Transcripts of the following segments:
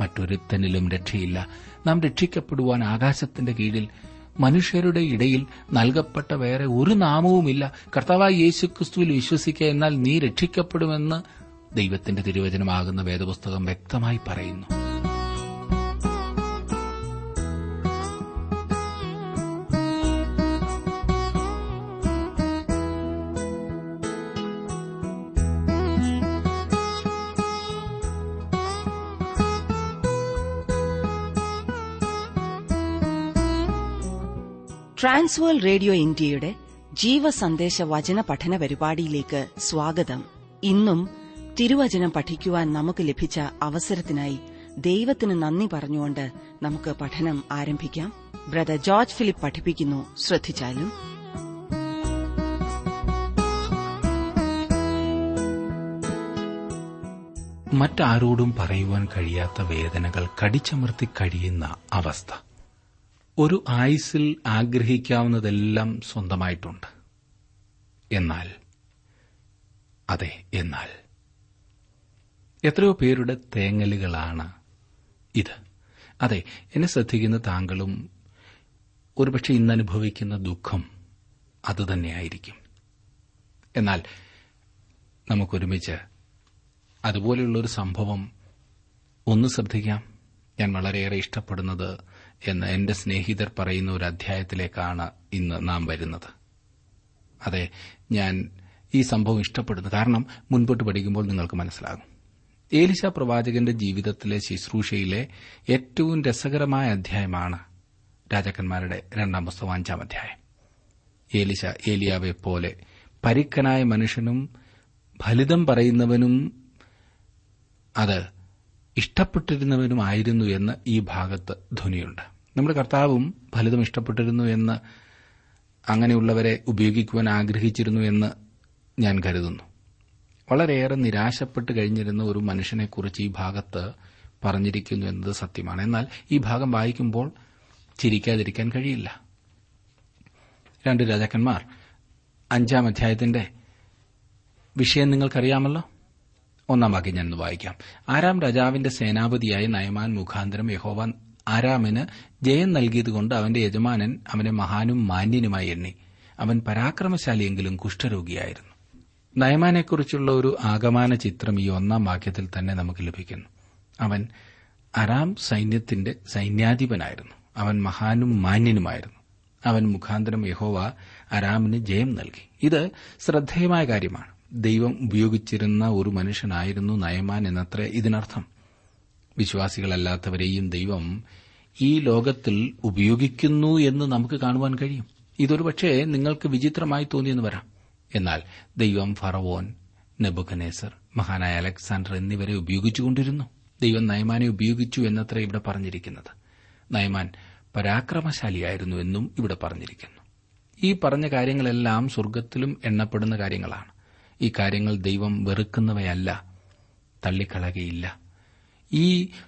മറ്റൊരുത്തനിലും രക്ഷയില്ല നാം രക്ഷിക്കപ്പെടുവാൻ ആകാശത്തിന്റെ കീഴിൽ മനുഷ്യരുടെ ഇടയിൽ നൽകപ്പെട്ട വേറെ ഒരു നാമവുമില്ല കർത്താവായ യേശുക്രിസ്തുവിൽ വിശ്വസിക്കുക എന്നാൽ നീ രക്ഷിക്കപ്പെടുമെന്ന് ദൈവത്തിന്റെ തിരുവചനമാകുന്ന വേദപുസ്തകം വ്യക്തമായി പറയുന്നു ട്രാൻസ്വേൾ റേഡിയോ ഇന്ത്യയുടെ ജീവസന്ദേശ വചന പഠന പരിപാടിയിലേക്ക് സ്വാഗതം ഇന്നും തിരുവചനം പഠിക്കുവാൻ നമുക്ക് ലഭിച്ച അവസരത്തിനായി ദൈവത്തിന് നന്ദി പറഞ്ഞുകൊണ്ട് നമുക്ക് പഠനം ആരംഭിക്കാം ബ്രദർ ജോർജ് ഫിലിപ്പ് പഠിപ്പിക്കുന്നു ശ്രദ്ധിച്ചാലും മറ്റാരോടും പറയുവാൻ കഴിയാത്ത വേദനകൾ കടിച്ചമർത്തി കഴിയുന്ന അവസ്ഥ ഒരു ആയുസിൽ ആഗ്രഹിക്കാവുന്നതെല്ലാം സ്വന്തമായിട്ടുണ്ട് എന്നാൽ അതെ എന്നാൽ എത്രയോ പേരുടെ തേങ്ങലുകളാണ് ഇത് അതെ എന്നെ ശ്രദ്ധിക്കുന്ന താങ്കളും ഒരുപക്ഷെ ഇന്ന് അനുഭവിക്കുന്ന ദുഃഖം അതുതന്നെയായിരിക്കും എന്നാൽ നമുക്കൊരുമിച്ച് അതുപോലെയുള്ള ഒരു സംഭവം ഒന്ന് ശ്രദ്ധിക്കാം ഞാൻ വളരെയേറെ ഇഷ്ടപ്പെടുന്നത് എന്ന് എന്റെ സ്നേഹിതർ പറയുന്ന ഒരു അധ്യായത്തിലേക്കാണ് ഇന്ന് നാം വരുന്നത് അതെ ഞാൻ ഈ സംഭവം ഇഷ്ടപ്പെടുന്നു കാരണം മുൻപോട്ട് പഠിക്കുമ്പോൾ നിങ്ങൾക്ക് മനസ്സിലാകും ഏലിശ പ്രവാചകന്റെ ജീവിതത്തിലെ ശുശ്രൂഷയിലെ ഏറ്റവും രസകരമായ അധ്യായമാണ് രാജാക്കന്മാരുടെ രണ്ടാം പുസ്തകം അഞ്ചാം അധ്യായം ഏലിശ ഏലിയാവെ പോലെ പരിക്കനായ മനുഷ്യനും ഫലിതം പറയുന്നവനും അത് ഇഷ്ടപ്പെട്ടിരുന്നവനുമായിരുന്നു എന്ന് ഈ ഭാഗത്ത് ധ്വനിയുണ്ട് നമ്മുടെ കർത്താവും ഫലിതം ഇഷ്ടപ്പെട്ടിരുന്നു എന്ന് അങ്ങനെയുള്ളവരെ ഉപയോഗിക്കുവാൻ ആഗ്രഹിച്ചിരുന്നു എന്ന് ഞാൻ കരുതുന്നു വളരെയേറെ നിരാശപ്പെട്ട് കഴിഞ്ഞിരുന്ന ഒരു മനുഷ്യനെക്കുറിച്ച് ഈ ഭാഗത്ത് പറഞ്ഞിരിക്കുന്നു എന്നത് സത്യമാണ് എന്നാൽ ഈ ഭാഗം വായിക്കുമ്പോൾ ചിരിക്കാതിരിക്കാൻ കഴിയില്ല രണ്ട് രാജാക്കന്മാർ അഞ്ചാം അധ്യായത്തിന്റെ വിഷയം നിങ്ങൾക്കറിയാമല്ലോ ഒന്നാം വാക്യം ഞാൻ വായിക്കാം ആരാം രാജാവിന്റെ സേനാപതിയായ നയമാൻ മുഖാന്തരം യഹോവ ആരാമിന് ജയം നൽകിയതുകൊണ്ട് അവന്റെ യജമാനൻ അവനെ മഹാനും മാന്യനുമായി എണ്ണി അവൻ പരാക്രമശാലിയെങ്കിലും കുഷ്ഠരോഗിയായിരുന്നു നയമാനെക്കുറിച്ചുള്ള ഒരു ആഗമാന ചിത്രം ഈ ഒന്നാം വാക്യത്തിൽ തന്നെ നമുക്ക് ലഭിക്കുന്നു അവൻ അരാം സൈന്യത്തിന്റെ സൈന്യാധിപനായിരുന്നു അവൻ മഹാനും മാന്യനുമായിരുന്നു അവൻ മുഖാന്തരം യഹോവ അരാമിന് ജയം നൽകി ഇത് ശ്രദ്ധേയമായ കാര്യമാണ് ദൈവം ഉപയോഗിച്ചിരുന്ന ഒരു മനുഷ്യനായിരുന്നു നയമാൻ എന്നത്ര ഇതിനർത്ഥം വിശ്വാസികളല്ലാത്തവരെയും ദൈവം ഈ ലോകത്തിൽ ഉപയോഗിക്കുന്നു എന്ന് നമുക്ക് കാണുവാൻ കഴിയും ഇതൊരുപക്ഷെ നിങ്ങൾക്ക് വിചിത്രമായി തോന്നിയെന്ന് വരാം എന്നാൽ ദൈവം ഫറവോൻ നെബുഖനേസർ മഹാനായ അലക്സാണ്ടർ എന്നിവരെ ഉപയോഗിച്ചുകൊണ്ടിരുന്നു ദൈവം നയമാനെ ഉപയോഗിച്ചു എന്നത്ര ഇവിടെ പറഞ്ഞിരിക്കുന്നത് നയമാൻ പരാക്രമശാലിയായിരുന്നു എന്നും ഇവിടെ പറഞ്ഞിരിക്കുന്നു ഈ പറഞ്ഞ കാര്യങ്ങളെല്ലാം സ്വർഗത്തിലും എണ്ണപ്പെടുന്ന കാര്യങ്ങളാണ് ഈ കാര്യങ്ങൾ ദൈവം വെറുക്കുന്നവയല്ല തള്ളിക്കളകയില്ല ഈ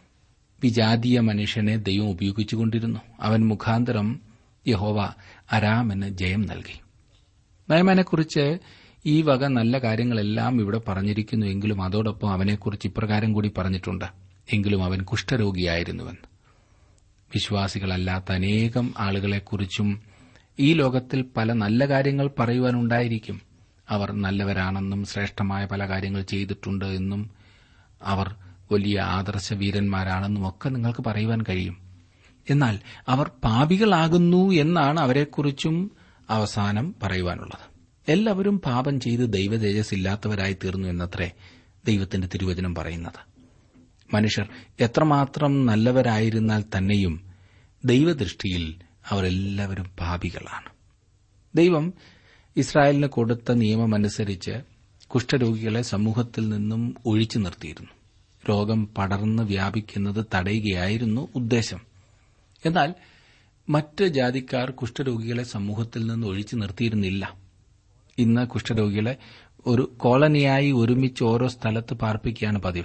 വിജാതീയ മനുഷ്യനെ ദൈവം ഉപയോഗിച്ചുകൊണ്ടിരുന്നു അവൻ മുഖാന്തരം യഹോവ അരാമന് ജയം നൽകി നയമാനെക്കുറിച്ച് ഈ വക നല്ല കാര്യങ്ങളെല്ലാം ഇവിടെ പറഞ്ഞിരിക്കുന്നു എങ്കിലും അതോടൊപ്പം അവനെക്കുറിച്ച് ഇപ്രകാരം കൂടി പറഞ്ഞിട്ടുണ്ട് എങ്കിലും അവൻ കുഷ്ഠരോഗിയായിരുന്നുവെന്ന് വിശ്വാസികളല്ലാത്ത അനേകം ആളുകളെക്കുറിച്ചും ഈ ലോകത്തിൽ പല നല്ല കാര്യങ്ങൾ പറയുവാനുണ്ടായിരിക്കും അവർ നല്ലവരാണെന്നും ശ്രേഷ്ഠമായ പല കാര്യങ്ങൾ ചെയ്തിട്ടുണ്ട് എന്നും അവർ വലിയ ആദർശ വീരന്മാരാണെന്നും ഒക്കെ നിങ്ങൾക്ക് പറയുവാൻ കഴിയും എന്നാൽ അവർ പാപികളാകുന്നു എന്നാണ് അവരെക്കുറിച്ചും അവസാനം പറയുവാനുള്ളത് എല്ലാവരും പാപം ചെയ്ത് ദൈവ തേജസ്സില്ലാത്തവരായി തീർന്നു എന്നത്രേ ദൈവത്തിന്റെ തിരുവചനം പറയുന്നത് മനുഷ്യർ എത്രമാത്രം നല്ലവരായിരുന്നാൽ തന്നെയും ദൈവദൃഷ്ടിയിൽ അവരെല്ലാവരും പാപികളാണ് ദൈവം ഇസ്രായേലിന് കൊടുത്ത നിയമമനുസരിച്ച് കുഷ്ഠരോഗികളെ സമൂഹത്തിൽ നിന്നും ഒഴിച്ചു നിർത്തിയിരുന്നു രോഗം പടർന്ന് വ്യാപിക്കുന്നത് തടയുകയായിരുന്നു ഉദ്ദേശം എന്നാൽ മറ്റ് ജാതിക്കാർ കുഷ്ഠരോഗികളെ സമൂഹത്തിൽ നിന്ന് ഒഴിച്ചു നിർത്തിയിരുന്നില്ല ഇന്ന് കുഷ്ഠരോഗികളെ ഒരു കോളനിയായി ഒരുമിച്ച് ഓരോ സ്ഥലത്ത് പാർപ്പിക്കുകയാണ് പതിവ്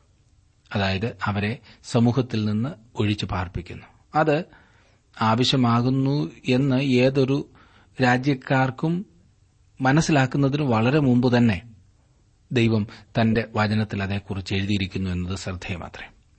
അതായത് അവരെ സമൂഹത്തിൽ നിന്ന് ഒഴിച്ചു പാർപ്പിക്കുന്നു അത് ആവശ്യമാകുന്നു എന്ന് ഏതൊരു രാജ്യക്കാർക്കും മനസ്സിലാക്കുന്നതിന് വളരെ മുമ്പ് തന്നെ ദൈവം തന്റെ വചനത്തിൽ അതേക്കുറിച്ച് എഴുതിയിരിക്കുന്നു എന്നത് ശ്രദ്ധേയമാത്രേ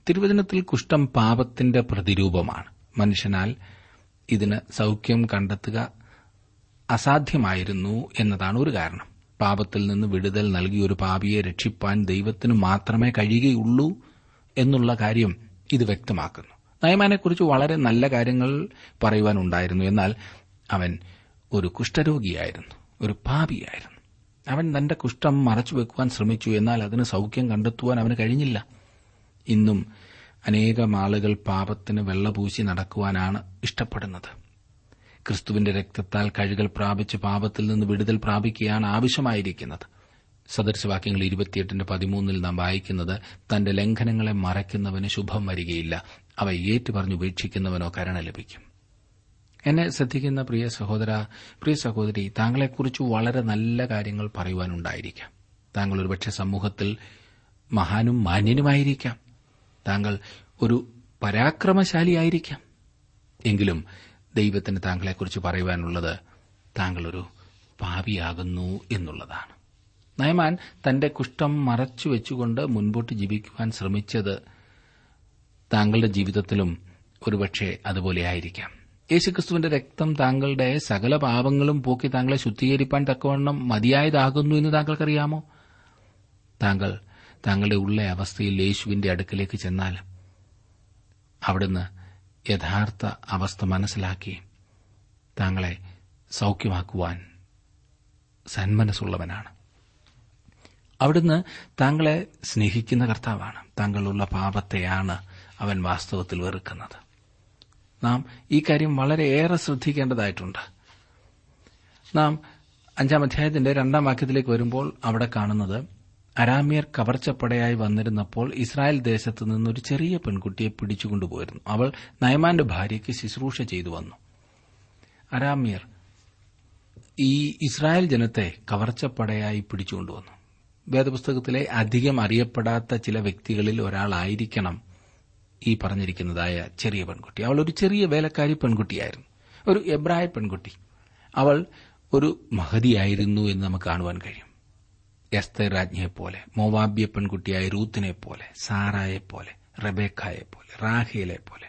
തിരുവചനത്തിൽ കുഷ്ഠം പാപത്തിന്റെ പ്രതിരൂപമാണ് മനുഷ്യനാൽ ഇതിന് സൌഖ്യം കണ്ടെത്തുക അസാധ്യമായിരുന്നു എന്നതാണ് ഒരു കാരണം പാപത്തിൽ നിന്ന് വിടുതൽ നൽകി ഒരു പാപിയെ രക്ഷിപ്പാൻ ദൈവത്തിന് മാത്രമേ കഴിയുകയുള്ളൂ എന്നുള്ള കാര്യം ഇത് വ്യക്തമാക്കുന്നു നയമാനെക്കുറിച്ച് വളരെ നല്ല കാര്യങ്ങൾ പറയുവാനുണ്ടായിരുന്നു എന്നാൽ അവൻ ഒരു കുഷ്ഠരോഗിയായിരുന്നു ഒരു പാപിയായിരുന്നു അവൻ തന്റെ കുഷ്ഠം മറച്ചുവെക്കുവാൻ ശ്രമിച്ചു എന്നാൽ അതിന് സൌഖ്യം കണ്ടെത്തുവാൻ അവന് കഴിഞ്ഞില്ല ഇന്നും അനേകം ആളുകൾ പാപത്തിന് വെള്ളപൂശി നടക്കുവാനാണ് ഇഷ്ടപ്പെടുന്നത് ക്രിസ്തുവിന്റെ രക്തത്താൽ കഴുകൽ പ്രാപിച്ച് പാപത്തിൽ നിന്ന് വിടുതൽ പ്രാപിക്കുകയാണ് ആവശ്യമായിരിക്കുന്നത് സദൃശവാക്യങ്ങൾ ഇരുപത്തിയെട്ടിന്റെ പതിമൂന്നിൽ നാം വായിക്കുന്നത് തന്റെ ലംഘനങ്ങളെ മറയ്ക്കുന്നവന് ശുഭം വരികയില്ല അവ ഏറ്റുപറഞ്ഞ് ഉപേക്ഷിക്കുന്നവനോ കരുണ ലഭിക്കും എന്നെ ശ്രദ്ധിക്കുന്ന പ്രിയ സഹോദര പ്രിയ സഹോദരി താങ്കളെക്കുറിച്ച് വളരെ നല്ല കാര്യങ്ങൾ പറയുവാനുണ്ടായിരിക്കാം താങ്കൾ ഒരുപക്ഷെ സമൂഹത്തിൽ മഹാനും മാന്യനുമായിരിക്കാം താങ്കൾ ഒരു പരാക്രമശാലിയായിരിക്കാം എങ്കിലും ദൈവത്തിന് താങ്കളെക്കുറിച്ച് പറയുവാനുള്ളത് താങ്കളൊരു പാപിയാകുന്നു എന്നുള്ളതാണ് നയമാൻ തന്റെ കുഷ്ഠം മറച്ചു വെച്ചുകൊണ്ട് മുൻപോട്ട് ജീവിക്കുവാൻ ശ്രമിച്ചത് താങ്കളുടെ ജീവിതത്തിലും ഒരുപക്ഷെ അതുപോലെയായിരിക്കാം യേശുക്രിസ്തുവിന്റെ രക്തം താങ്കളുടെ സകല പാപങ്ങളും പോക്കി താങ്കളെ ശുദ്ധീകരിപ്പാൻ തക്കവണ്ണം മതിയായതാകുന്നു എന്ന് താങ്കൾക്കറിയാമോ താങ്കൾ താങ്കളുടെ ഉള്ള അവസ്ഥയിൽ യേശുവിന്റെ അടുക്കലേക്ക് ചെന്നാൽ അവിടുന്ന് യഥാർത്ഥ അവസ്ഥ മനസ്സിലാക്കി താങ്കളെ സൌഖ്യമാക്കുവാൻ സന്മനസ്സുള്ളവനാണ് അവിടുന്ന് താങ്കളെ സ്നേഹിക്കുന്ന കർത്താവാണ് താങ്കളുള്ള പാപത്തെയാണ് അവൻ വാസ്തവത്തിൽ വെറുക്കുന്നത് നാം ഈ കാര്യം വളരെയേറെ ശ്രദ്ധിക്കേണ്ടതായിട്ടുണ്ട് നാം അഞ്ചാം അധ്യായത്തിന്റെ രണ്ടാം വാക്യത്തിലേക്ക് വരുമ്പോൾ അവിടെ കാണുന്നത് അരാമ്യർ കവർച്ചപ്പടയായി വന്നിരുന്നപ്പോൾ ഇസ്രായേൽ ദേശത്ത് നിന്ന് ഒരു ചെറിയ പെൺകുട്ടിയെ പിടിച്ചുകൊണ്ടുപോയിരുന്നു അവൾ നയമാന്റെ ഭാര്യയ്ക്ക് ശുശ്രൂഷ ചെയ്തു വന്നു അരാമ്യർ ഈ ഇസ്രായേൽ ജനത്തെ കവർച്ചപ്പടയായി പിടിച്ചുകൊണ്ടുവന്നു വേദപുസ്തകത്തിലെ അധികം അറിയപ്പെടാത്ത ചില വ്യക്തികളിൽ ഒരാളായിരിക്കണം ഈ പറഞ്ഞിരിക്കുന്നതായ ചെറിയ പെൺകുട്ടി അവൾ ഒരു ചെറിയ വേലക്കാരി പെൺകുട്ടിയായിരുന്നു ഒരു എബ്രായ പെൺകുട്ടി അവൾ ഒരു മഹതിയായിരുന്നു എന്ന് നമുക്ക് കാണുവാൻ കഴിയും എസ്തർ രാജ്ഞിയെപ്പോലെ മോവാബ്യ പെൺകുട്ടിയായ റൂത്തിനെ പോലെ സാറായെ പോലെ റബേക്കായെ പോലെ റാഹേലെ പോലെ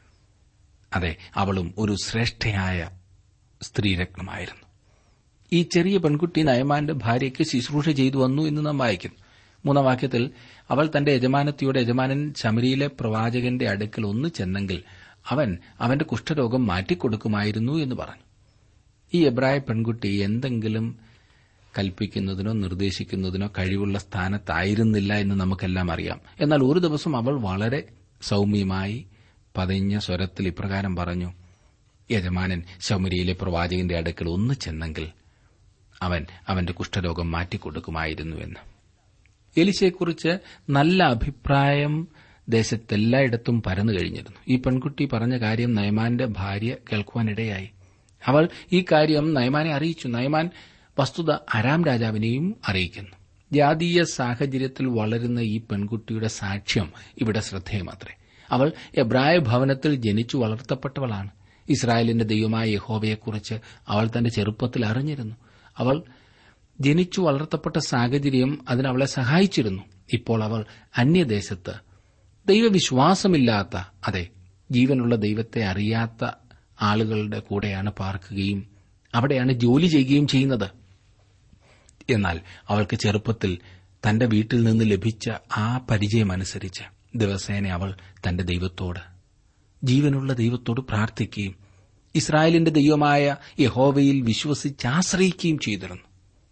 അതെ അവളും ഒരു ശ്രേഷ്ഠയായ സ്ത്രീരത്നമായിരുന്നു ഈ ചെറിയ പെൺകുട്ടി നയമാന്റെ ഭാര്യയ്ക്ക് ശുശ്രൂഷ ചെയ്തു വന്നു എന്ന് നാം വായിക്കുന്നു മൂന്നാം വാക്യത്തിൽ അവൾ തന്റെ യജമാനത്തിയുടെ യജമാനൻ ശമരിയിലെ പ്രവാചകന്റെ അടുക്കൽ ഒന്ന് ചെന്നെങ്കിൽ അവൻ അവന്റെ കുഷ്ഠരോഗം മാറ്റിക്കൊടുക്കുമായിരുന്നു എന്ന് പറഞ്ഞു ഈ എബ്രായ പെൺകുട്ടി എന്തെങ്കിലും കൽപ്പിക്കുന്നതിനോ നിർദ്ദേശിക്കുന്നതിനോ കഴിവുള്ള സ്ഥാനത്തായിരുന്നില്ല എന്ന് നമുക്കെല്ലാം അറിയാം എന്നാൽ ഒരു ദിവസം അവൾ വളരെ സൌമ്യമായി പതഞ്ഞ സ്വരത്തിൽ ഇപ്രകാരം പറഞ്ഞു യജമാനൻ ശൗമരിയിലെ പ്രവാചകന്റെ അടുക്കൽ ഒന്ന് ചെന്നെങ്കിൽ അവൻ അവന്റെ കുഷ്ഠരോഗം മാറ്റിക്കൊടുക്കുമായിരുന്നുവെന്ന് എലിശയെക്കുറിച്ച് നല്ല അഭിപ്രായം ദേശത്തെല്ലായിടത്തും പരന്നു കഴിഞ്ഞിരുന്നു ഈ പെൺകുട്ടി പറഞ്ഞ കാര്യം നയമാന്റെ ഭാര്യ കേൾക്കുവാനിടയായി അവൾ ഈ കാര്യം നയമാനെ അറിയിച്ചു നയമാൻ വസ്തുത അരാം രാജാവിനെയും അറിയിക്കുന്നു ജാതീയ സാഹചര്യത്തിൽ വളരുന്ന ഈ പെൺകുട്ടിയുടെ സാക്ഷ്യം ഇവിടെ ശ്രദ്ധേയമത്രേ അവൾ എബ്രായ ഭവനത്തിൽ ജനിച്ചു വളർത്തപ്പെട്ടവളാണ് ഇസ്രായേലിന്റെ ദൈവമായ യഹോവയെക്കുറിച്ച് അവൾ തന്റെ ചെറുപ്പത്തിൽ അറിഞ്ഞിരുന്നു അവൾ ജനിച്ചു വളർത്തപ്പെട്ട സാഹചര്യം അതിനവളെ സഹായിച്ചിരുന്നു ഇപ്പോൾ അവൾ അന്യദേശത്ത് ദൈവവിശ്വാസമില്ലാത്ത അതെ ജീവനുള്ള ദൈവത്തെ അറിയാത്ത ആളുകളുടെ കൂടെയാണ് പാർക്കുകയും അവിടെയാണ് ജോലി ചെയ്യുകയും ചെയ്യുന്നത് എന്നാൽ അവൾക്ക് ചെറുപ്പത്തിൽ തന്റെ വീട്ടിൽ നിന്ന് ലഭിച്ച ആ പരിചയമനുസരിച്ച് ദിവസേന അവൾ തന്റെ ദൈവത്തോട് ജീവനുള്ള ദൈവത്തോട് പ്രാർത്ഥിക്കുകയും ഇസ്രായേലിന്റെ ദൈവമായ യഹോവയിൽ വിശ്വസിച്ചാശ്രയിക്കുകയും ചെയ്തിരുന്നു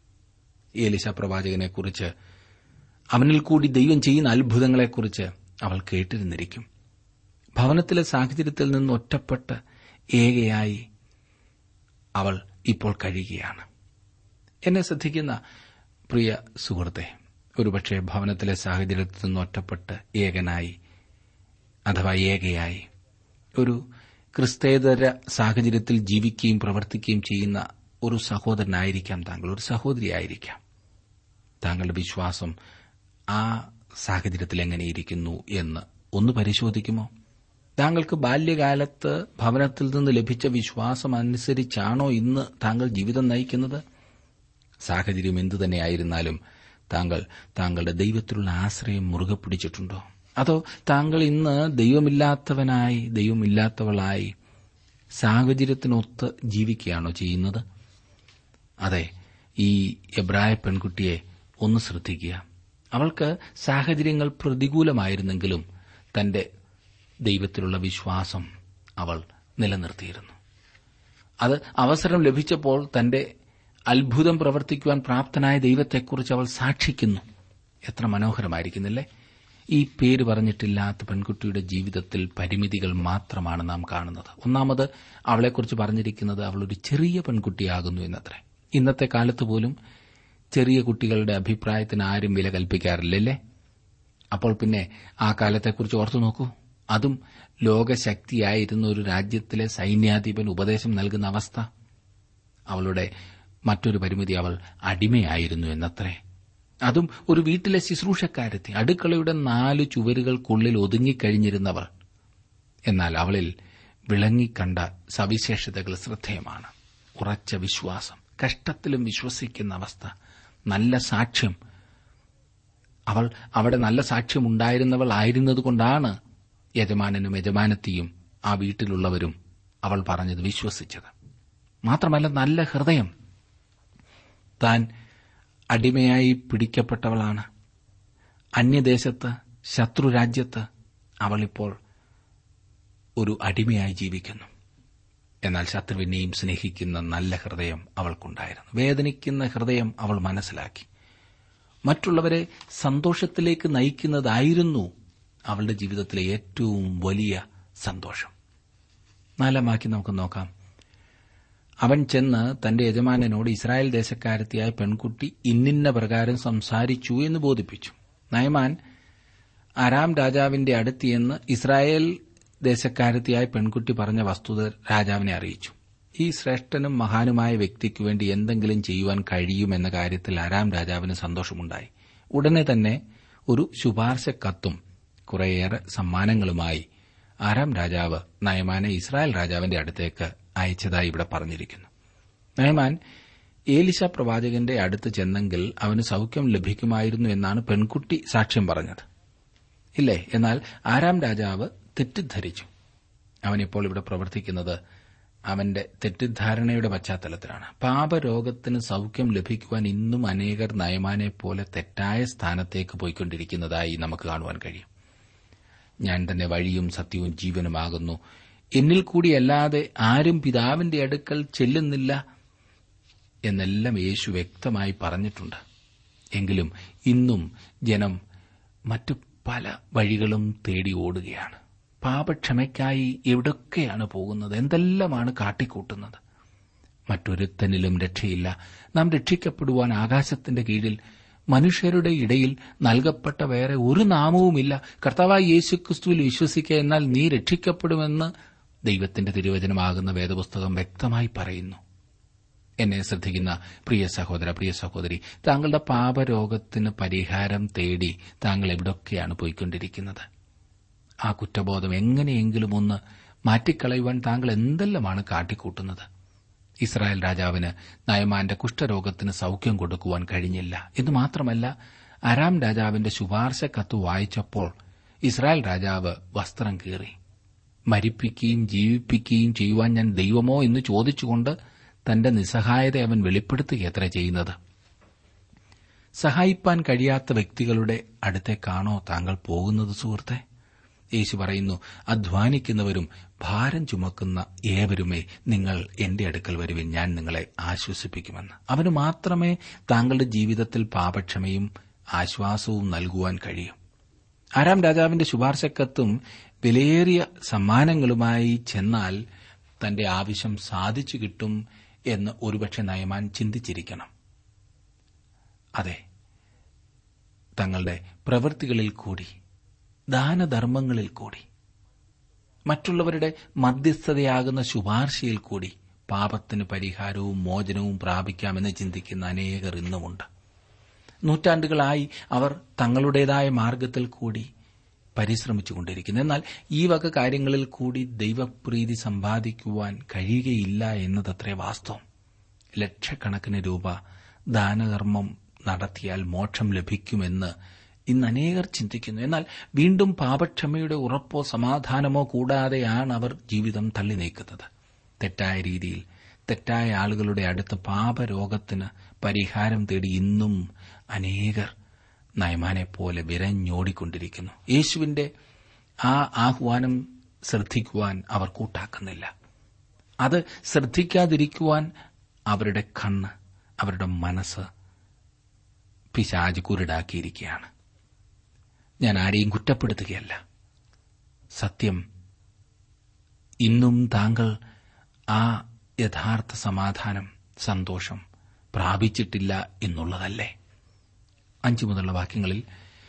ഏലിശ പ്രവാചകനെക്കുറിച്ച് അവനിൽ കൂടി ദൈവം ചെയ്യുന്ന അത്ഭുതങ്ങളെക്കുറിച്ച് അവൾ കേട്ടിരുന്നിരിക്കും ഭവനത്തിലെ സാഹചര്യത്തിൽ നിന്ന് ഒറ്റപ്പെട്ട് ഏകയായി അവൾ ഇപ്പോൾ കഴിയുകയാണ് എന്നെ ശ്രദ്ധിക്കുന്ന പ്രിയ സുഹൃത്തെ ഒരുപക്ഷെ ഭവനത്തിലെ സാഹചര്യത്തിൽ നിന്ന് ഒറ്റപ്പെട്ട് ഏകനായി അഥവാ ഏകയായി ഒരു ക്രിസ്തേതര സാഹചര്യത്തിൽ ജീവിക്കുകയും പ്രവർത്തിക്കുകയും ചെയ്യുന്ന ഒരു സഹോദരനായിരിക്കാം താങ്കൾ ഒരു സഹോദരിയായിരിക്കാം താങ്കളുടെ വിശ്വാസം ആ സാഹചര്യത്തിൽ എങ്ങനെയിരിക്കുന്നു എന്ന് ഒന്ന് പരിശോധിക്കുമോ താങ്കൾക്ക് ബാല്യകാലത്ത് ഭവനത്തിൽ നിന്ന് ലഭിച്ച വിശ്വാസം അനുസരിച്ചാണോ ഇന്ന് താങ്കൾ ജീവിതം നയിക്കുന്നത് സാഹചര്യം എന്തുതന്നെയായിരുന്നാലും താങ്കൾ താങ്കളുടെ ദൈവത്തിലുള്ള ആശ്രയം മുറുകെ പിടിച്ചിട്ടുണ്ടോ അതോ താങ്കൾ ഇന്ന് ദൈവമില്ലാത്തവനായി ദൈവമില്ലാത്തവളായി സാഹചര്യത്തിനൊത്ത് ജീവിക്കുകയാണോ ചെയ്യുന്നത് അതെ ഈ എബ്രായ പെൺകുട്ടിയെ ഒന്ന് ശ്രദ്ധിക്കുക അവൾക്ക് സാഹചര്യങ്ങൾ പ്രതികൂലമായിരുന്നെങ്കിലും തന്റെ ദൈവത്തിലുള്ള വിശ്വാസം അവൾ നിലനിർത്തിയിരുന്നു അത് അവസരം ലഭിച്ചപ്പോൾ തന്റെ അത്ഭുതം പ്രവർത്തിക്കുവാൻ പ്രാപ്തനായ ദൈവത്തെക്കുറിച്ച് അവൾ സാക്ഷിക്കുന്നു എത്ര മനോഹരമായിരിക്കുന്നില്ലേ ഈ പേര് പറഞ്ഞിട്ടില്ലാത്ത പെൺകുട്ടിയുടെ ജീവിതത്തിൽ പരിമിതികൾ മാത്രമാണ് നാം കാണുന്നത് ഒന്നാമത് അവളെക്കുറിച്ച് പറഞ്ഞിരിക്കുന്നത് അവൾ ഒരു ചെറിയ പെൺകുട്ടിയാകുന്നു എന്നത്രേ ഇന്നത്തെ കാലത്ത് പോലും ചെറിയ കുട്ടികളുടെ അഭിപ്രായത്തിന് ആരും വില കൽപ്പിക്കാറില്ലല്ലേ അപ്പോൾ പിന്നെ ആ കാലത്തെക്കുറിച്ച് ഓർത്തു നോക്കൂ അതും ലോകശക്തിയായിരുന്ന ഒരു രാജ്യത്തിലെ സൈന്യാധിപൻ ഉപദേശം നൽകുന്ന അവസ്ഥ അവളുടെ മറ്റൊരു പരിമിതി അവൾ അടിമയായിരുന്നു എന്നത്രേ അതും ഒരു വീട്ടിലെ ശുശ്രൂഷക്കാരെത്തി അടുക്കളയുടെ നാല് ചുവരുകൾക്കുള്ളിൽ ഒതുങ്ങിക്കഴിഞ്ഞിരുന്നവൾ എന്നാൽ അവളിൽ വിളങ്ങിക്കണ്ട സവിശേഷതകൾ ശ്രദ്ധേയമാണ് ഉറച്ച വിശ്വാസം കഷ്ടത്തിലും വിശ്വസിക്കുന്ന അവസ്ഥ നല്ല സാക്ഷ്യം അവൾ അവിടെ നല്ല സാക്ഷ്യം ഉണ്ടായിരുന്നവൾ ആയിരുന്നതുകൊണ്ടാണ് യജമാനനും യജമാനത്തിയും ആ വീട്ടിലുള്ളവരും അവൾ പറഞ്ഞത് വിശ്വസിച്ചത് മാത്രമല്ല നല്ല ഹൃദയം താൻ അടിമയായി പിടിക്കപ്പെട്ടവളാണ് അന്യദേശത്ത് ശത്രുരാജ്യത്ത് അവളിപ്പോൾ ഒരു അടിമയായി ജീവിക്കുന്നു എന്നാൽ ശത്രുവിനെയും സ്നേഹിക്കുന്ന നല്ല ഹൃദയം അവൾക്കുണ്ടായിരുന്നു വേദനിക്കുന്ന ഹൃദയം അവൾ മനസ്സിലാക്കി മറ്റുള്ളവരെ സന്തോഷത്തിലേക്ക് നയിക്കുന്നതായിരുന്നു അവളുടെ ജീവിതത്തിലെ ഏറ്റവും വലിയ സന്തോഷം നാലാമാക്കി നമുക്ക് നോക്കാം അവൻ ചെന്ന് തന്റെ യജമാനനോട് ഇസ്രായേൽ ദേശക്കാരത്തിയായ പെൺകുട്ടി ഇന്നിന്ന പ്രകാരം സംസാരിച്ചു എന്ന് ബോധിപ്പിച്ചു നയമാൻ അരാം രാജാവിന്റെ അടുത്തിയെന്ന് ഇസ്രായേൽ ദേശക്കാരത്തിയായ പെൺകുട്ടി പറഞ്ഞ വസ്തുത രാജാവിനെ അറിയിച്ചു ഈ ശ്രേഷ്ഠനും മഹാനുമായ വ്യക്തിക്ക് വേണ്ടി എന്തെങ്കിലും ചെയ്യുവാൻ കഴിയുമെന്ന കാര്യത്തിൽ അരാം രാജാവിന് സന്തോഷമുണ്ടായി ഉടനെ തന്നെ ഒരു ശുപാർശ കത്തും കുറേയേറെ സമ്മാനങ്ങളുമായി ആരാം രാജാവ് നയമാനെ ഇസ്രായേൽ രാജാവിന്റെ അടുത്തേക്ക് അയച്ചതായി ഇവിടെ പറഞ്ഞിരിക്കുന്നു നയമാൻ ഏലിശ പ്രവാചകന്റെ അടുത്ത് ചെന്നെങ്കിൽ അവന് സൌഖ്യം ലഭിക്കുമായിരുന്നു എന്നാണ് പെൺകുട്ടി സാക്ഷ്യം പറഞ്ഞത് ഇല്ലേ എന്നാൽ ആരാം രാജാവ് തെറ്റിദ്ധരിച്ചു അവനിപ്പോൾ ഇവിടെ പ്രവർത്തിക്കുന്നത് അവന്റെ തെറ്റിദ്ധാരണയുടെ പശ്ചാത്തലത്തിലാണ് പാപരോഗത്തിന് സൌഖ്യം ലഭിക്കുവാൻ ഇന്നും അനേകർ നയമാനെ പോലെ തെറ്റായ സ്ഥാനത്തേക്ക് പോയിക്കൊണ്ടിരിക്കുന്നതായി നമുക്ക് കാണുവാൻ കഴിയും ഞാൻ തന്നെ വഴിയും സത്യവും ജീവനുമാകുന്നു എന്നിൽ കൂടിയല്ലാതെ ആരും പിതാവിന്റെ അടുക്കൽ ചെല്ലുന്നില്ല എന്നെല്ലാം യേശു വ്യക്തമായി പറഞ്ഞിട്ടുണ്ട് എങ്കിലും ഇന്നും ജനം മറ്റു പല വഴികളും തേടി ഓടുകയാണ് പാപക്ഷമയ്ക്കായി എവിടൊക്കെയാണ് പോകുന്നത് എന്തെല്ലാമാണ് കാട്ടിക്കൂട്ടുന്നത് മറ്റൊരുത്തനിലും രക്ഷയില്ല നാം രക്ഷിക്കപ്പെടുവാൻ ആകാശത്തിന്റെ കീഴിൽ മനുഷ്യരുടെ ഇടയിൽ നൽകപ്പെട്ട വേറെ ഒരു നാമവുമില്ല കർത്താവായ യേശുക്രിസ്തുവിൽ വിശ്വസിക്കുക എന്നാൽ നീ രക്ഷിക്കപ്പെടുമെന്ന് ദൈവത്തിന്റെ തിരുവചനമാകുന്ന വേദപുസ്തകം വ്യക്തമായി പറയുന്നു എന്നെ ശ്രദ്ധിക്കുന്ന പ്രിയ സഹോദര പ്രിയ സഹോദരി താങ്കളുടെ പാപരോഗത്തിന് പരിഹാരം തേടി താങ്കൾ എവിടൊക്കെയാണ് പോയിക്കൊണ്ടിരിക്കുന്നത് ആ കുറ്റബോധം എങ്ങനെയെങ്കിലും ഒന്ന് മാറ്റിക്കളയുവാൻ താങ്കൾ എന്തെല്ലാമാണ് കാട്ടിക്കൂട്ടുന്നത് ഇസ്രായേൽ രാജാവിന് നയമാന്റെ കുഷ്ഠരോഗത്തിന് സൌഖ്യം കൊടുക്കുവാൻ കഴിഞ്ഞില്ല എന്ന് മാത്രമല്ല അരാം രാജാവിന്റെ ശുപാർശ കത്ത് വായിച്ചപ്പോൾ ഇസ്രായേൽ രാജാവ് വസ്ത്രം കീറി മരിപ്പിക്കുകയും ജീവിപ്പിക്കുകയും ചെയ്യുവാൻ ഞാൻ ദൈവമോ എന്ന് ചോദിച്ചുകൊണ്ട് തന്റെ നിസ്സഹായത അവൻ വെളിപ്പെടുത്തുകയത്ര ചെയ്യുന്നത് സഹായിപ്പാൻ കഴിയാത്ത വ്യക്തികളുടെ അടുത്തേക്കാണോ താങ്കൾ പോകുന്നത് സുഹൃത്തെ യേശു പറയുന്നു അധ്വാനിക്കുന്നവരും ഭാരം ചുമക്കുന്ന ഏവരുമേ നിങ്ങൾ എന്റെ അടുക്കൽ വരുവിൻ ഞാൻ നിങ്ങളെ ആശ്വസിപ്പിക്കുമെന്ന് അവന് മാത്രമേ താങ്കളുടെ ജീവിതത്തിൽ പാപക്ഷമയും ആശ്വാസവും നൽകുവാൻ കഴിയൂ ആരാം രാജാവിന്റെ ശുപാർശക്കത്തും വിലയേറിയ സമ്മാനങ്ങളുമായി ചെന്നാൽ തന്റെ ആവശ്യം സാധിച്ചു കിട്ടും എന്ന് ഒരുപക്ഷെ നയമാൻ ചിന്തിച്ചിരിക്കണം അതെ തങ്ങളുടെ പ്രവൃത്തികളിൽ കൂടി ദാനധർമ്മങ്ങളിൽ കൂടി മറ്റുള്ളവരുടെ മധ്യസ്ഥതയാകുന്ന ശുപാർശയിൽ കൂടി പാപത്തിന് പരിഹാരവും മോചനവും പ്രാപിക്കാമെന്ന് ചിന്തിക്കുന്ന അനേകർ ഇന്നുമുണ്ട് നൂറ്റാണ്ടുകളായി അവർ തങ്ങളുടേതായ മാർഗത്തിൽ കൂടി പരിശ്രമിച്ചുകൊണ്ടിരിക്കുന്നു എന്നാൽ ഈ വക കാര്യങ്ങളിൽ കൂടി ദൈവപ്രീതി സമ്പാദിക്കുവാൻ കഴിയുകയില്ല എന്നതത്രേ വാസ്തവം ലക്ഷക്കണക്കിന് രൂപ ദാനകർമ്മം നടത്തിയാൽ മോക്ഷം ലഭിക്കുമെന്ന് ഇന്ന് അനേകർ ചിന്തിക്കുന്നു എന്നാൽ വീണ്ടും പാപക്ഷമയുടെ ഉറപ്പോ സമാധാനമോ കൂടാതെയാണ് അവർ ജീവിതം തള്ളി നീക്കുന്നത് തെറ്റായ രീതിയിൽ തെറ്റായ ആളുകളുടെ അടുത്ത് പാപരോഗത്തിന് പരിഹാരം തേടി ഇന്നും അനേകർ നയമാനെ പോലെ വിരഞ്ഞോടിക്കൊണ്ടിരിക്കുന്നു യേശുവിന്റെ ആ ആഹ്വാനം ശ്രദ്ധിക്കുവാൻ അവർ കൂട്ടാക്കുന്നില്ല അത് ശ്രദ്ധിക്കാതിരിക്കുവാൻ അവരുടെ കണ്ണ് അവരുടെ മനസ്സ് പിശാജ് കുരുടാക്കിയിരിക്കുകയാണ് ഞാൻ ആരെയും കുറ്റപ്പെടുത്തുകയല്ല സത്യം ഇന്നും താങ്കൾ ആ യഥാർത്ഥ സമാധാനം സന്തോഷം പ്രാപിച്ചിട്ടില്ല എന്നുള്ളതല്ലേ അഞ്ചു മുതലുള്ള വാക്യങ്ങളിൽ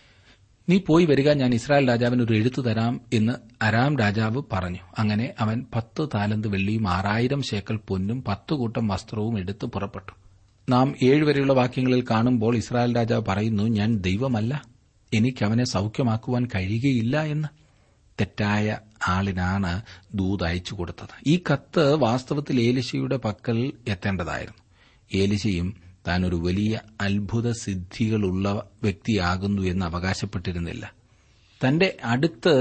നീ പോയി വരിക ഞാൻ ഇസ്രായേൽ രാജാവിന് ഒരു എഴുത്തു തരാം എന്ന് അരാം രാജാവ് പറഞ്ഞു അങ്ങനെ അവൻ പത്ത് താലന്ത് വെള്ളിയും ആറായിരം ശേക്കൽ പൊന്നും പത്തു കൂട്ടം വസ്ത്രവും എടുത്ത് പുറപ്പെട്ടു നാം ഏഴുവരെയുള്ള വാക്യങ്ങളിൽ കാണുമ്പോൾ ഇസ്രായേൽ രാജാവ് പറയുന്നു ഞാൻ ദൈവമല്ല എനിക്ക് അവനെ സൌഖ്യമാക്കുവാൻ കഴിയുകയില്ല എന്ന് തെറ്റായ ആളിനാണ് ദൂത് അയച്ചു കൊടുത്തത് ഈ കത്ത് വാസ്തവത്തിൽ ഏലിശയുടെ പക്കൽ എത്തേണ്ടതായിരുന്നു ഏലിശയും താൻ ഒരു വലിയ അത്ഭുത സിദ്ധികളുള്ള വ്യക്തിയാകുന്നു എന്ന് അവകാശപ്പെട്ടിരുന്നില്ല തന്റെ അടുത്ത്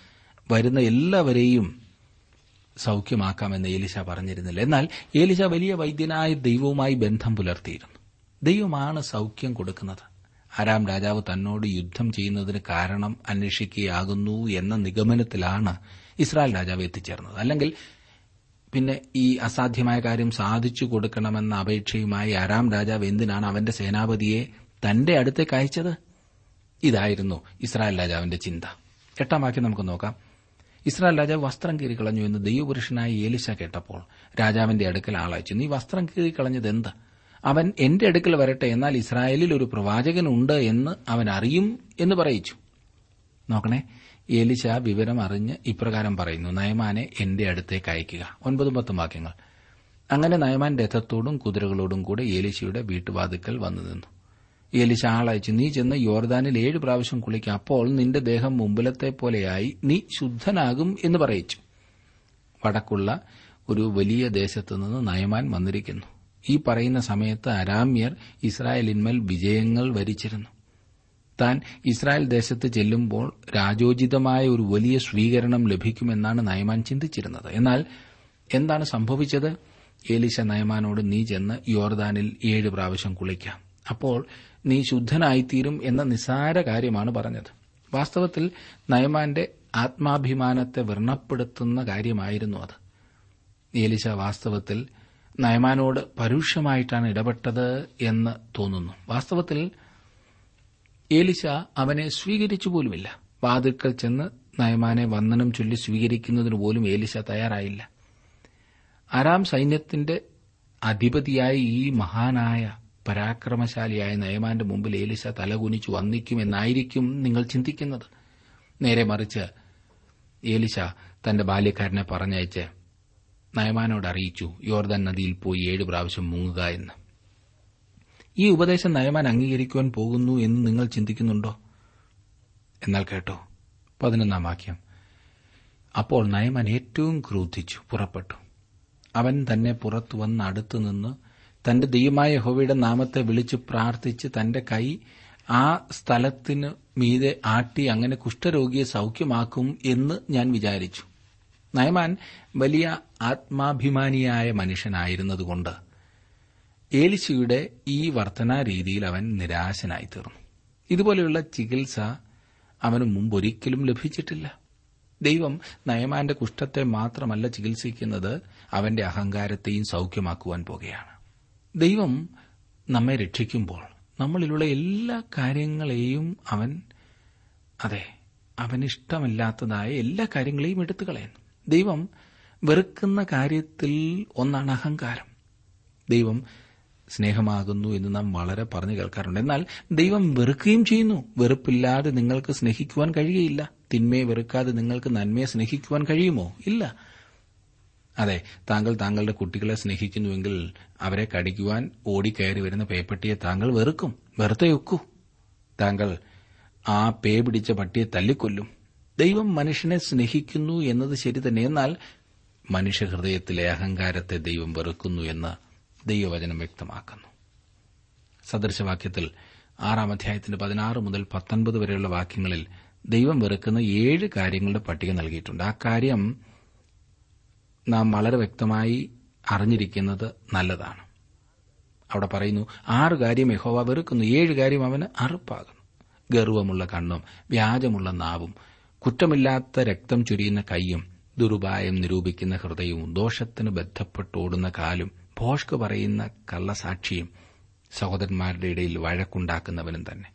വരുന്ന എല്ലാവരെയും സൌഖ്യമാക്കാമെന്ന് ഏലിശ പറഞ്ഞിരുന്നില്ല എന്നാൽ ഏലിശ വലിയ വൈദ്യനായ ദൈവവുമായി ബന്ധം പുലർത്തിയിരുന്നു ദൈവമാണ് സൌഖ്യം കൊടുക്കുന്നത് ആരാം രാജാവ് തന്നോട് യുദ്ധം ചെയ്യുന്നതിന് കാരണം അന്വേഷിക്കുകയാകുന്നു എന്ന നിഗമനത്തിലാണ് ഇസ്രായേൽ രാജാവ് എത്തിച്ചേർന്നത് അല്ലെങ്കിൽ പിന്നെ ഈ അസാധ്യമായ കാര്യം സാധിച്ചു കൊടുക്കണമെന്ന അപേക്ഷയുമായി ആരാം രാജാവ് എന്തിനാണ് അവന്റെ സേനാപതിയെ തന്റെ അടുത്തേക്ക് അയച്ചത് ഇതായിരുന്നു ഇസ്രായേൽ രാജാവിന്റെ ചിന്ത എട്ടാം വാക്യം നമുക്ക് നോക്കാം ഇസ്രായേൽ രാജാവ് വസ്ത്രം കീറിക്കളഞ്ഞു എന്ന് ദൈവപുരുഷനായ ഏലിശ കേട്ടപ്പോൾ രാജാവിന്റെ അടുക്കൽ ആളയച്ചു നീ വസ്ത്രം കീറിക്കളഞ്ഞത് എന്ത് അവൻ എന്റെ അടുക്കൽ വരട്ടെ എന്നാൽ ഇസ്രായേലിൽ ഒരു പ്രവാചകനുണ്ട് എന്ന് അവൻ അറിയും എന്ന് പറയിച്ചു നോക്കണേ ഏലിശ വിവരം അറിഞ്ഞ് ഇപ്രകാരം പറയുന്നു നയമാനെ എന്റെ അടുത്തേക്ക് അയക്കുക ഒൻപതും പത്തും വാക്യങ്ങൾ അങ്ങനെ നയമാൻ രഥത്തോടും കുതിരകളോടും കൂടെ ഏലിശയുടെ വീട്ടുവാതുക്കൽ വന്നു നിന്നു ഏലിശ ആളയച്ചു നീ ചെന്ന് യോർദാനിൽ ഏഴ് പ്രാവശ്യം കുളിക്കുക അപ്പോൾ നിന്റെ ദേഹം മുമ്പിലത്തെ പോലെയായി നീ ശുദ്ധനാകും എന്ന് പറയിച്ചു വടക്കുള്ള ഒരു വലിയ ദേശത്തു നിന്ന് നയമാൻ വന്നിരിക്കുന്നു ഈ പറയുന്ന സമയത്ത് അരാമ്യർ ഇസ്രായേലിന്മേൽ വിജയങ്ങൾ വരിച്ചിരുന്നു താൻ ഇസ്രായേൽ ദേശത്ത് ചെല്ലുമ്പോൾ രാജോചിതമായ ഒരു വലിയ സ്വീകരണം ലഭിക്കുമെന്നാണ് നയമാൻ ചിന്തിച്ചിരുന്നത് എന്നാൽ എന്താണ് സംഭവിച്ചത് ഏലിശ നയമാനോട് നീ ചെന്ന് യോർദാനിൽ ഏഴ് പ്രാവശ്യം കുളിക്കാം അപ്പോൾ നീ ശുദ്ധനായിത്തീരും എന്ന നിസ്സാര കാര്യമാണ് പറഞ്ഞത് വാസ്തവത്തിൽ നയമാന്റെ ആത്മാഭിമാനത്തെ വ്രണപ്പെടുത്തുന്ന കാര്യമായിരുന്നു അത് ഏലിശ വാസ്തവത്തിൽ നയമാനോട് പരുഷമായിട്ടാണ് ഇടപെട്ടത് എന്ന് തോന്നുന്നു വാസ്തവത്തിൽ ഏലിശ അവനെ സ്വീകരിച്ചു പോലുമില്ല വാതിൽക്കൽ ചെന്ന് നയമാനെ വന്ദനം ചൊല്ലി സ്വീകരിക്കുന്നതിന് പോലും ഏലിശ തയ്യാറായില്ല അരാം സൈന്യത്തിന്റെ അധിപതിയായ ഈ മഹാനായ പരാക്രമശാലിയായ നയമാന്റെ മുമ്പിൽ ഏലിശ തലകുനിച്ചു വന്നിക്കുമെന്നായിരിക്കും നിങ്ങൾ ചിന്തിക്കുന്നത് നേരെ മറിച്ച് ഏലിശ തന്റെ ബാല്യക്കാരനെ പറഞ്ഞയച്ച് നയമാനോട് അറിയിച്ചു യോർദാൻ നദിയിൽ പോയി ഏഴ് പ്രാവശ്യം മുങ്ങുക എന്ന് ഈ ഉപദേശം നയമാൻ അംഗീകരിക്കുവാൻ പോകുന്നു എന്ന് നിങ്ങൾ ചിന്തിക്കുന്നുണ്ടോ എന്നാൽ കേട്ടോ പതിനൊന്നാം വാക്യം അപ്പോൾ നയമാൻ ഏറ്റവും ക്രൂദ്ധിച്ചു പുറപ്പെട്ടു അവൻ തന്നെ പുറത്തു വന്ന് അടുത്തുനിന്ന് തന്റെ ദൈവമായ യഹോവയുടെ നാമത്തെ വിളിച്ച് പ്രാർത്ഥിച്ച് തന്റെ കൈ ആ സ്ഥലത്തിന് മീതെ ആട്ടി അങ്ങനെ കുഷ്ഠരോഗിയെ സൌഖ്യമാക്കും എന്ന് ഞാൻ വിചാരിച്ചു നയമാൻ വലിയ ആത്മാഭിമാനിയായ മനുഷ്യനായിരുന്നതുകൊണ്ട് ഏലിശയുടെ ഈ വർധനാ രീതിയിൽ അവൻ നിരാശനായി തീർന്നു ഇതുപോലെയുള്ള ചികിത്സ അവന് മുമ്പൊരിക്കലും ലഭിച്ചിട്ടില്ല ദൈവം നയമാന്റെ കുഷ്ഠത്തെ മാത്രമല്ല ചികിത്സിക്കുന്നത് അവന്റെ അഹങ്കാരത്തെയും സൌഖ്യമാക്കുവാൻ പോകുകയാണ് ദൈവം നമ്മെ രക്ഷിക്കുമ്പോൾ നമ്മളിലുള്ള എല്ലാ കാര്യങ്ങളെയും അവൻ അതെ അവനിഷ്ടമല്ലാത്തതായ എല്ലാ കാര്യങ്ങളെയും എടുത്തു കളയുന്നു ദൈവം വെറുക്കുന്ന കാര്യത്തിൽ ഒന്നാണ് അഹങ്കാരം ദൈവം സ്നേഹമാകുന്നു എന്ന് നാം വളരെ പറഞ്ഞു കേൾക്കാറുണ്ട് എന്നാൽ ദൈവം വെറുക്കുകയും ചെയ്യുന്നു വെറുപ്പില്ലാതെ നിങ്ങൾക്ക് സ്നേഹിക്കുവാൻ കഴിയുകയില്ല തിന്മയെ വെറുക്കാതെ നിങ്ങൾക്ക് നന്മയെ സ്നേഹിക്കുവാൻ കഴിയുമോ ഇല്ല അതെ താങ്കൾ താങ്കളുടെ കുട്ടികളെ സ്നേഹിക്കുന്നുവെങ്കിൽ അവരെ കടിക്കുവാൻ ഓടിക്കയറി വരുന്ന പേപ്പട്ടിയെ താങ്കൾ വെറുക്കും വെറുതെ ഒക്കൂ താങ്കൾ ആ പേ പിടിച്ച പട്ടിയെ തല്ലിക്കൊല്ലും ദൈവം മനുഷ്യനെ സ്നേഹിക്കുന്നു എന്നത് ശരി തന്നെ എന്നാൽ മനുഷ്യഹൃദയത്തിലെ അഹങ്കാരത്തെ ദൈവം വെറുക്കുന്നു എന്ന് ദൈവവചനം വ്യക്തമാക്കുന്നു സദൃശവാക്യത്തിൽ ആറാം അധ്യായത്തിന്റെ പതിനാറ് മുതൽ പത്തൊൻപത് വരെയുള്ള വാക്യങ്ങളിൽ ദൈവം വെറുക്കുന്ന ഏഴ് കാര്യങ്ങളുടെ പട്ടിക നൽകിയിട്ടുണ്ട് ആ കാര്യം നാം വളരെ വ്യക്തമായി അറിഞ്ഞിരിക്കുന്നത് നല്ലതാണ് അവിടെ പറയുന്നു ആറ് കാര്യം യഹോവ വെറുക്കുന്നു ഏഴ് കാര്യം അവന് അറുപ്പാകുന്നു ഗർവമുള്ള കണ്ണും വ്യാജമുള്ള നാവും കുറ്റമില്ലാത്ത രക്തം ചുരിയുന്ന കൈയും ദുരുപായം നിരൂപിക്കുന്ന ഹൃദയവും ദോഷത്തിന് ബന്ധപ്പെട്ടോടുന്ന കാലും ഭോഷ്ക് പറയുന്ന കള്ളസാക്ഷിയും സഹോദരന്മാരുടെ ഇടയിൽ വഴക്കുണ്ടാക്കുന്നവനും തന്നെ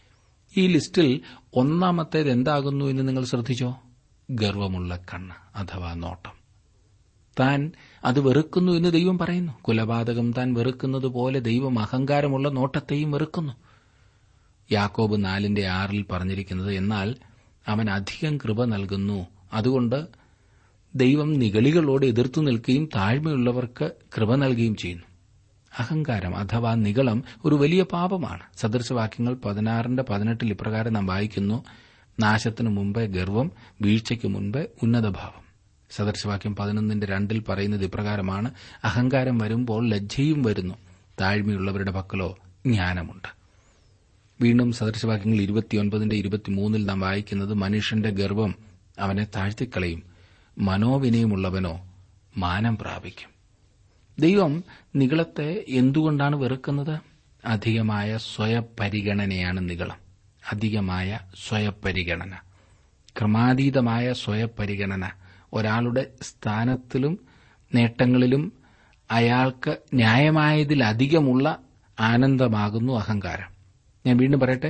ഈ ലിസ്റ്റിൽ ഒന്നാമത്തേത് എന്താകുന്നു എന്ന് നിങ്ങൾ ശ്രദ്ധിച്ചോ ഗർവമുള്ള കണ്ണ് അഥവാ നോട്ടം താൻ അത് വെറുക്കുന്നു എന്ന് ദൈവം പറയുന്നു കുലപാതകം താൻ വെറുക്കുന്നത് പോലെ ദൈവം അഹങ്കാരമുള്ള നോട്ടത്തെയും വെറുക്കുന്നു യാക്കോബ് നാലിന്റെ ആറിൽ പറഞ്ഞിരിക്കുന്നത് എന്നാൽ അവൻ അധികം കൃപ നൽകുന്നു അതുകൊണ്ട് ദൈവം നിഗളികളോട് എതിർത്തു നിൽക്കുകയും താഴ്മയുള്ളവർക്ക് കൃപ നൽകുകയും ചെയ്യുന്നു അഹങ്കാരം അഥവാ നിഗളം ഒരു വലിയ പാപമാണ് സദൃശവാക്യങ്ങൾ പതിനാറിന്റെ പതിനെട്ടിൽ ഇപ്രകാരം നാം വായിക്കുന്നു നാശത്തിനു മുമ്പേ ഗർവം വീഴ്ചയ്ക്ക് മുൻപേ ഉന്നതഭാവം സദൃശവാക്യം പതിനൊന്നിന്റെ രണ്ടിൽ പറയുന്നത് ഇപ്രകാരമാണ് അഹങ്കാരം വരുമ്പോൾ ലജ്ജയും വരുന്നു താഴ്മയുള്ളവരുടെ പക്കലോ ജ്ഞാനമുണ്ട് വീണ്ടും സദൃശവാക്യങ്ങൾ ഇരുപത്തിയൊൻപതിന്റെ ഇരുപത്തിമൂന്നിൽ നാം വായിക്കുന്നത് മനുഷ്യന്റെ ഗർവം അവനെ താഴ്ത്തിക്കളയും മനോവിനയമുള്ളവനോ മാനം പ്രാപിക്കും ദൈവം നികളത്തെ എന്തുകൊണ്ടാണ് വെറുക്കുന്നത് അധികമായ സ്വയപരിഗണനയാണ് നികളം അധികമായ സ്വയപരിഗണന ക്രമാതീതമായ സ്വയപരിഗണന ഒരാളുടെ സ്ഥാനത്തിലും നേട്ടങ്ങളിലും അയാൾക്ക് ന്യായമായതിലധികമുള്ള ആനന്ദമാകുന്നു അഹങ്കാരം ഞാൻ വീണ്ടും പറയട്ടെ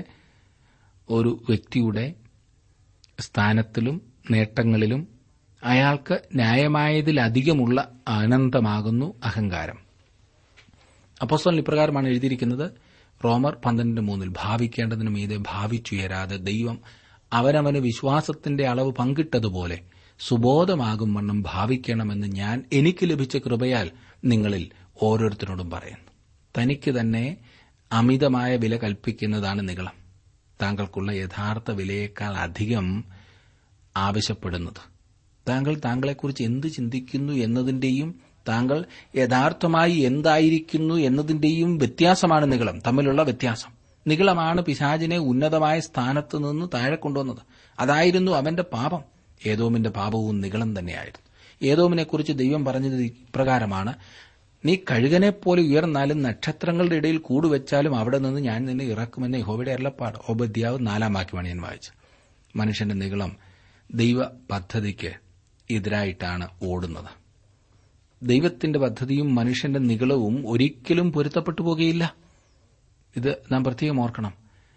ഒരു വ്യക്തിയുടെ സ്ഥാനത്തിലും നേട്ടങ്ങളിലും അയാൾക്ക് ന്യായമായതിലധികമുള്ള ആനന്ദമാകുന്നു അഹങ്കാരം അപ്പോസ്തലൻ ഇപ്രകാരമാണ് എഴുതിയിരിക്കുന്നത് റോമർ പന്ത്രണ്ട് മൂന്നിൽ ഭാവിക്കേണ്ടതിനു മീതെ ഭാവിച്ചുയരാതെ ദൈവം അവനവന് വിശ്വാസത്തിന്റെ അളവ് പങ്കിട്ടതുപോലെ സുബോധമാകും വണ്ണം ഭാവിക്കണമെന്ന് ഞാൻ എനിക്ക് ലഭിച്ച കൃപയാൽ നിങ്ങളിൽ ഓരോരുത്തരോടും പറയുന്നു തനിക്ക് തന്നെ അമിതമായ വില കൽപ്പിക്കുന്നതാണ് നികളം താങ്കൾക്കുള്ള യഥാർത്ഥ വിലയേക്കാൾ അധികം ആവശ്യപ്പെടുന്നത് താങ്കൾ താങ്കളെക്കുറിച്ച് എന്ത് ചിന്തിക്കുന്നു എന്നതിന്റെയും താങ്കൾ യഥാർത്ഥമായി എന്തായിരിക്കുന്നു എന്നതിന്റെയും വ്യത്യാസമാണ് നികളം തമ്മിലുള്ള വ്യത്യാസം നികളമാണ് പിശാചിനെ ഉന്നതമായ സ്ഥാനത്ത് നിന്ന് താഴെ കൊണ്ടുവന്നത് അതായിരുന്നു അവന്റെ പാപം ഏതോമിന്റെ പാപവും നികളം തന്നെയായിരുന്നു ഏതോമിനെക്കുറിച്ച് ദൈവം പറഞ്ഞത് ഇപ്രകാരമാണ് നീ കഴുകനെപ്പോലെ ഉയർന്നാലും നക്ഷത്രങ്ങളുടെ ഇടയിൽ കൂടുവെച്ചാലും അവിടെ നിന്ന് ഞാൻ നിന്നെ ഇറക്കുമെന്ന് യഹോവയുടെ അരുളപ്പാട് ഓബദ്യാവ് നാലാം വാക്യമാണ് ഞാൻ വായിച്ചത് മനുഷ്യന്റെ നികളം ദൈവ പദ്ധതിക്ക് എതിരായിട്ടാണ് ഓടുന്നത് ദൈവത്തിന്റെ പദ്ധതിയും മനുഷ്യന്റെ നികളവും ഒരിക്കലും പൊരുത്തപ്പെട്ടു പോകുകയില്ല ഇത് നാം പ്രത്യേകം ഓർക്കണം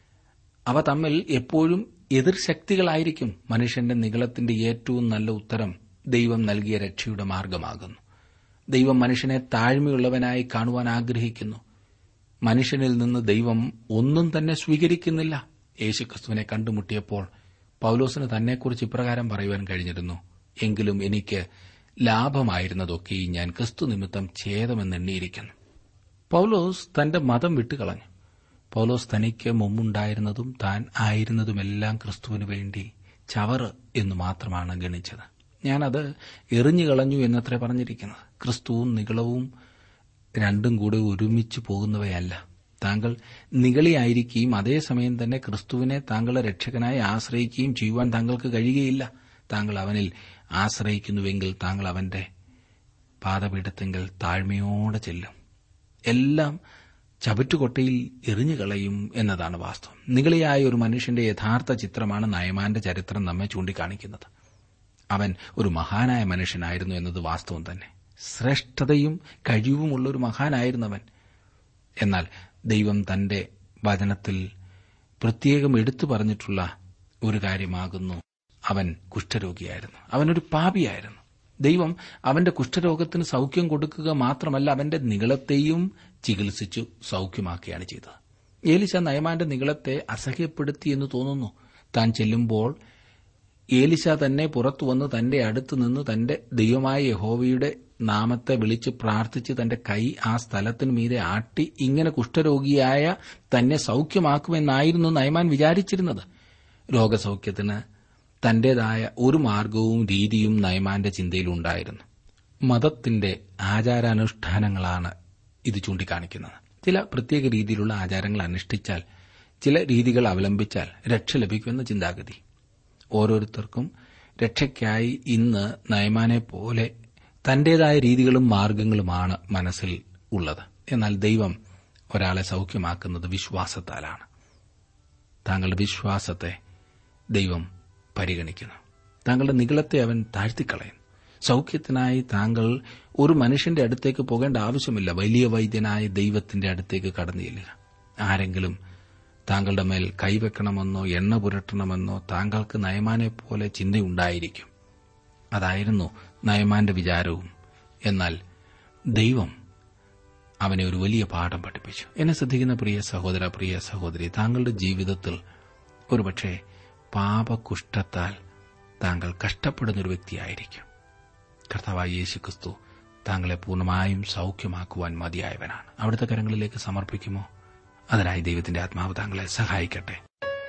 അവ തമ്മിൽ എപ്പോഴും എതിർശക്തികളായിരിക്കും മനുഷ്യന്റെ നികളത്തിന്റെ ഏറ്റവും നല്ല ഉത്തരം ദൈവം നൽകിയ രക്ഷയുടെ മാർഗമാകുന്നു ദൈവം മനുഷ്യനെ താഴ്മയുള്ളവനായി കാണുവാൻ ആഗ്രഹിക്കുന്നു മനുഷ്യനിൽ നിന്ന് ദൈവം ഒന്നും തന്നെ സ്വീകരിക്കുന്നില്ല യേശുക്രിസ്തുവിനെ കണ്ടുമുട്ടിയപ്പോൾ പൌലോസിന് തന്നെക്കുറിച്ച് ഇപ്രകാരം പറയുവാൻ കഴിഞ്ഞിരുന്നു എങ്കിലും എനിക്ക് ലാഭമായിരുന്നതൊക്കെയും ഞാൻ ക്രിസ്തു നിമിത്തം ഛേദമെന്നെണ്ണിയിരിക്കുന്നു പൌലോസ് തന്റെ മതം വിട്ടുകളഞ്ഞു പൌലോസ് തനിക്ക് മുമ്പുണ്ടായിരുന്നതും താൻ ആയിരുന്നതുമെല്ലാം ക്രിസ്തുവിന് വേണ്ടി ചവറ് എന്ന് മാത്രമാണ് ഗണിച്ചത് ഞാനത് എറിഞ്ഞു കളഞ്ഞു എന്നത്രേ പറഞ്ഞിരിക്കുന്നത് ക്രിസ്തുവും നികളവും രണ്ടും കൂടെ ഒരുമിച്ച് പോകുന്നവയല്ല താങ്കൾ നികളിയായിരിക്കുകയും അതേസമയം തന്നെ ക്രിസ്തുവിനെ താങ്കളുടെ രക്ഷകനായി ആശ്രയിക്കുകയും ചെയ്യുവാൻ താങ്കൾക്ക് കഴിയുകയില്ല താങ്കൾ അവനിൽ ആശ്രയിക്കുന്നുവെങ്കിൽ താങ്കൾ അവന്റെ പാദപീഠത്തെങ്കിൽ താഴ്മയോടെ ചെല്ലും എല്ലാം ചവറ്റുകൊട്ടയിൽ എറിഞ്ഞുകളയും എന്നതാണ് വാസ്തവം നികളിയായ ഒരു മനുഷ്യന്റെ യഥാർത്ഥ ചിത്രമാണ് നയമാന്റെ ചരിത്രം നമ്മെ ചൂണ്ടിക്കാണിക്കുന്നത് അവൻ ഒരു മഹാനായ മനുഷ്യനായിരുന്നു എന്നത് വാസ്തവം തന്നെ ശ്രേഷ്ഠതയും കഴിവുമുള്ള ഒരു മഹാനായിരുന്നവൻ എന്നാൽ ദൈവം തന്റെ വചനത്തിൽ പ്രത്യേകം എടുത്തു പറഞ്ഞിട്ടുള്ള ഒരു കാര്യമാകുന്നു അവൻ കുഷ്ഠരോഗിയായിരുന്നു അവനൊരു പാപിയായിരുന്നു ദൈവം അവന്റെ കുഷ്ഠരോഗത്തിന് സൌഖ്യം കൊടുക്കുക മാത്രമല്ല അവന്റെ നികളത്തെയും ചികിത്സിച്ചു സൌഖ്യമാക്കുകയാണ് ചെയ്തത് ഏലിശ നയമാന്റെ നികളത്തെ അസഹ്യപ്പെടുത്തി എന്ന് തോന്നുന്നു താൻ ചെല്ലുമ്പോൾ ഏലിശ തന്നെ പുറത്തുവന്ന് തന്റെ അടുത്ത് നിന്ന് തന്റെ ദൈവമായ യഹോവയുടെ നാമത്തെ വിളിച്ച് പ്രാർത്ഥിച്ച് തന്റെ കൈ ആ സ്ഥലത്തിനു മീതെ ആട്ടി ഇങ്ങനെ കുഷ്ഠരോഗിയായ തന്നെ സൌഖ്യമാക്കുമെന്നായിരുന്നു നയമാൻ വിചാരിച്ചിരുന്നത് രോഗസൌഖ്യത്തിന് തന്റേതായ ഒരു മാർഗവും രീതിയും നയമാന്റെ ചിന്തയിലുണ്ടായിരുന്നു മതത്തിന്റെ ആചാരാനുഷ്ഠാനങ്ങളാണ് ഇത് ചൂണ്ടിക്കാണിക്കുന്നത് ചില പ്രത്യേക രീതിയിലുള്ള ആചാരങ്ങൾ അനുഷ്ഠിച്ചാൽ ചില രീതികൾ അവലംബിച്ചാൽ രക്ഷ ലഭിക്കുമെന്ന ചിന്താഗതി ഓരോരുത്തർക്കും രക്ഷയ്ക്കായി ഇന്ന് നയമാനെ പോലെ തന്റേതായ രീതികളും മാർഗങ്ങളുമാണ് മനസ്സിൽ ഉള്ളത് എന്നാൽ ദൈവം ഒരാളെ സൌഖ്യമാക്കുന്നത് വിശ്വാസത്താലാണ് താങ്കളുടെ വിശ്വാസത്തെ ദൈവം പരിഗണിക്കുന്നു താങ്കളുടെ നികളത്തെ അവൻ താഴ്ത്തിക്കളയും സൌഖ്യത്തിനായി താങ്കൾ ഒരു മനുഷ്യന്റെ അടുത്തേക്ക് പോകേണ്ട ആവശ്യമില്ല വലിയ വൈദ്യനായ ദൈവത്തിന്റെ അടുത്തേക്ക് കടന്നു ചെല്ലുക ആരെങ്കിലും താങ്കളുടെ മേൽ കൈവെക്കണമെന്നോ എണ്ണ പുരട്ടണമെന്നോ താങ്കൾക്ക് നയമാനെ പോലെ ചിന്തയുണ്ടായിരിക്കും അതായിരുന്നു നയമാന്റെ വിചാരവും എന്നാൽ ദൈവം അവനെ ഒരു വലിയ പാഠം പഠിപ്പിച്ചു എന്നെ ശ്രദ്ധിക്കുന്ന പ്രിയ സഹോദര പ്രിയ സഹോദരി താങ്കളുടെ ജീവിതത്തിൽ ഒരുപക്ഷെ പാപകുഷ്ഠത്താൽ താങ്കൾ കഷ്ടപ്പെടുന്ന ഒരു വ്യക്തിയായിരിക്കും കർത്താവായ യേശു ക്രിസ്തു താങ്കളെ പൂർണ്ണമായും സൌഖ്യമാക്കുവാൻ മതിയായവനാണ് അവിടുത്തെ കരങ്ങളിലേക്ക് സമർപ്പിക്കുമോ അതിനായി ദൈവത്തിന്റെ ആത്മാവ് താങ്കളെ സഹായിക്കട്ടെ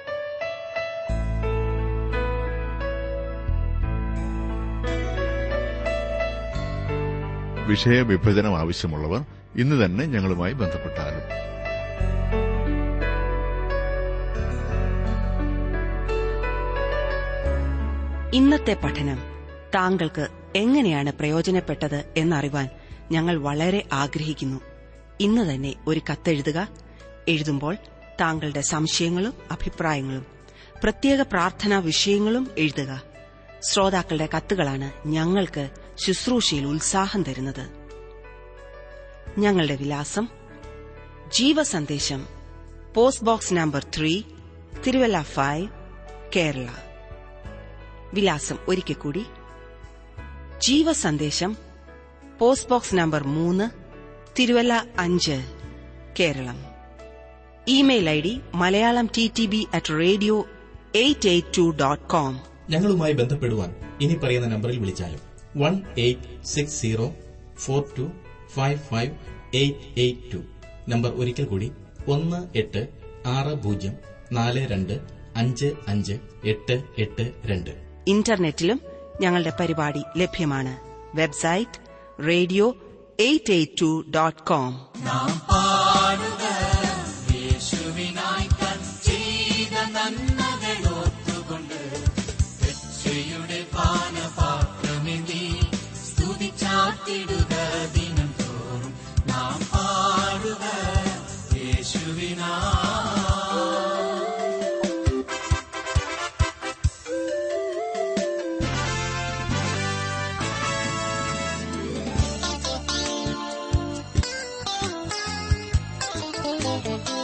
വിഷയവിഭജനം ആവശ്യമുള്ളവർ ഇന്ന് തന്നെ ഞങ്ങളുമായി ബന്ധപ്പെട്ടാലും ഇന്നത്തെ പഠനം താങ്കൾക്ക് എങ്ങനെയാണ് പ്രയോജനപ്പെട്ടത് എന്നറിവാൻ ഞങ്ങൾ വളരെ ആഗ്രഹിക്കുന്നു ഇന്ന് തന്നെ ഒരു കത്തെഴുതുക എഴുതുമ്പോൾ താങ്കളുടെ സംശയങ്ങളും അഭിപ്രായങ്ങളും പ്രത്യേക പ്രാർത്ഥനാ വിഷയങ്ങളും എഴുതുക ശ്രോതാക്കളുടെ കത്തുകളാണ് ഞങ്ങൾക്ക് ശുശ്രൂഷയിൽ ഉത്സാഹം തരുന്നത് ഞങ്ങളുടെ വിലാസം ജീവസന്ദേശം post box number three Thiruvalla five Kerala വിലാസം ഒരിക്കൽ കൂടി ജീവസന്ദേശം പോസ്റ്റ് ബോക്സ് നമ്പർ മൂന്ന് തിരുവല്ല അഞ്ച് Keralam email I D Malayalam T T B at radio eight eight two dot com ഞങ്ങളുമായി ബന്ധപ്പെടുവാൻ ഇനി പറയുന്ന നമ്പറിൽ വിളിച്ചാലും one eight six zero four two five five eight eight two number ഒരിക്കൽ കൂടി ഒന്ന് എട്ട് ആറ് പൂജ്യം നാല് രണ്ട് അഞ്ച് അഞ്ച് എട്ട് എട്ട് രണ്ട് ഇന്റർനെറ്റിലും ഞങ്ങളുടെ പരിപാടി ലഭ്യമാണ് website radio eight eight two dot com Thank you.